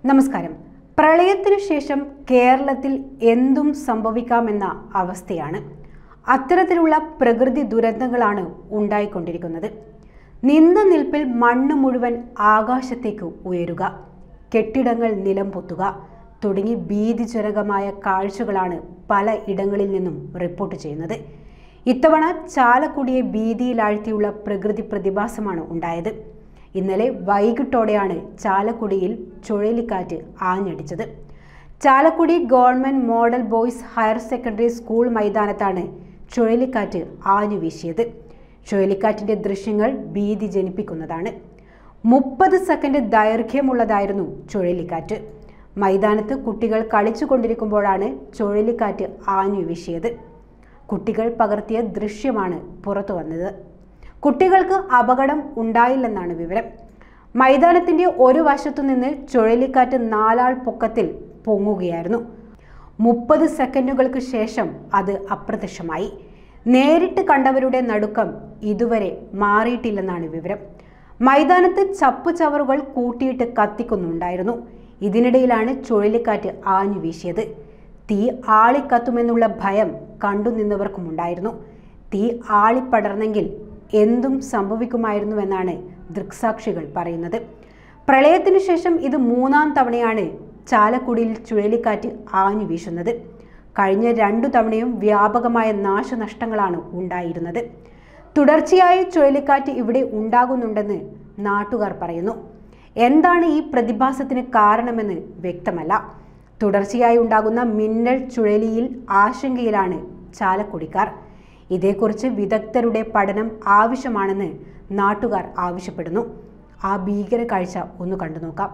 നമസ്കാരം പ്രളയത്തിനു ശേഷം കേരളത്തിൽ എന്തും സംഭവിക്കാമെന്ന അവസ്ഥയാണ് അത്തരത്തിലുള്ള പ്രകൃതി ദുരന്തങ്ങളാണ് ഉണ്ടായിക്കൊണ്ടിരിക്കുന്നത് നിന്ന നിൽപ്പിൽ മണ്ണ് മുഴുവൻ ആകാശത്തേക്ക് ഉയരുക കെട്ടിടങ്ങൾ നിലം പൊത്തുക തുടങ്ങി ഭീതിജനകമായ കാഴ്ചകളാണ് പല ഇടങ്ങളിൽ നിന്നും റിപ്പോർട്ട് ചെയ്യുന്നത് ഇത്തവണ ചാലക്കുടിയെ ഭീതിയിലാഴ്ത്തിയുള്ള പ്രകൃതി പ്രതിഭാസമാണ് ഉണ്ടായത് ഇന്നലെ വൈകിട്ടോടെയാണ് ചാലക്കുടിയിൽ ചുഴലിക്കാറ്റ് ആഞ്ഞടിച്ചത് Chalakudy government model boys higher secondary school മൈതാനത്താണ് ചുഴലിക്കാറ്റ് ആഞ്ഞു വീശിയത് ചുഴലിക്കാറ്റിന്റെ ദൃശ്യങ്ങൾ ഭീതി ജനിപ്പിക്കുന്നതാണ് മുപ്പത് സെക്കൻഡ് ദൈർഘ്യമുള്ളതായിരുന്നു ചുഴലിക്കാറ്റ് മൈതാനത്ത് കുട്ടികൾ കളിച്ചുകൊണ്ടിരിക്കുമ്പോഴാണ് ചുഴലിക്കാറ്റ് ആഞ്ഞു വീശിയത് കുട്ടികൾ പകർത്തിയ ദൃശ്യമാണ് പുറത്തു വന്നത് കുട്ടികൾക്ക് അപകടം ഉണ്ടായില്ലെന്നാണ് വിവരം മൈതാനത്തിന്റെ ഒരു വശത്തു നിന്ന് ചുഴലിക്കാറ്റ് നാലാൾ പൊക്കത്തിൽ പൊങ്ങുകയായിരുന്നു മുപ്പത് സെക്കൻഡുകൾക്ക് ശേഷം അത് അപ്രത്യക്ഷമായി നേരിട്ട് കണ്ടവരുടെ നടുക്കം ഇതുവരെ മാറിയിട്ടില്ലെന്നാണ് വിവരം മൈതാനത്ത് ചപ്പുചവറുകൾ കൂട്ടിയിട്ട് കത്തിക്കുന്നുണ്ടായിരുന്നു ഇതിനിടയിലാണ് ചുഴലിക്കാറ്റ് ആഞ്ഞു വീശിയത് തീ ആളിക്കത്തുമെന്നുള്ള ഭയം കണ്ടുനിന്നവർക്കുമുണ്ടായിരുന്നു തീ ആളിപ്പടർന്നെങ്കിൽ എന്തും സംഭവിക്കുമായിരുന്നുവെന്നാണ് ദൃക്സാക്ഷികൾ പറയുന്നത് പ്രളയത്തിനു ശേഷം ഇത് മൂന്നാം തവണയാണ് ചാലക്കുടിയിൽ ചുഴലിക്കാറ്റ് ആഞ്ഞു വീശുന്നത് കഴിഞ്ഞ രണ്ടു തവണയും വ്യാപകമായ നാശനഷ്ടങ്ങളാണ് ഉണ്ടായിരുന്നത് തുടർച്ചയായി ചുഴലിക്കാറ്റ് ഇവിടെ ഉണ്ടാകുന്നുണ്ടെന്ന് നാട്ടുകാർ പറയുന്നു എന്താണ് ഈ പ്രതിഭാസത്തിന് കാരണമെന്ന് വ്യക്തമല്ല തുടർച്ചയായി ഉണ്ടാകുന്ന മിന്നൽ ചുഴലിയിൽ ആശങ്കയിലാണ് ചാലക്കുടിക്കാർ ഇതേക്കുറിച്ച് വിദഗ്ധരുടെ പഠനം ആവശ്യമാണെന്ന് നാട്ടുകാർ ആവശ്യപ്പെടുന്നു ആ ഭീകര കാഴ്ച ഒന്ന് കണ്ടു നോക്കാം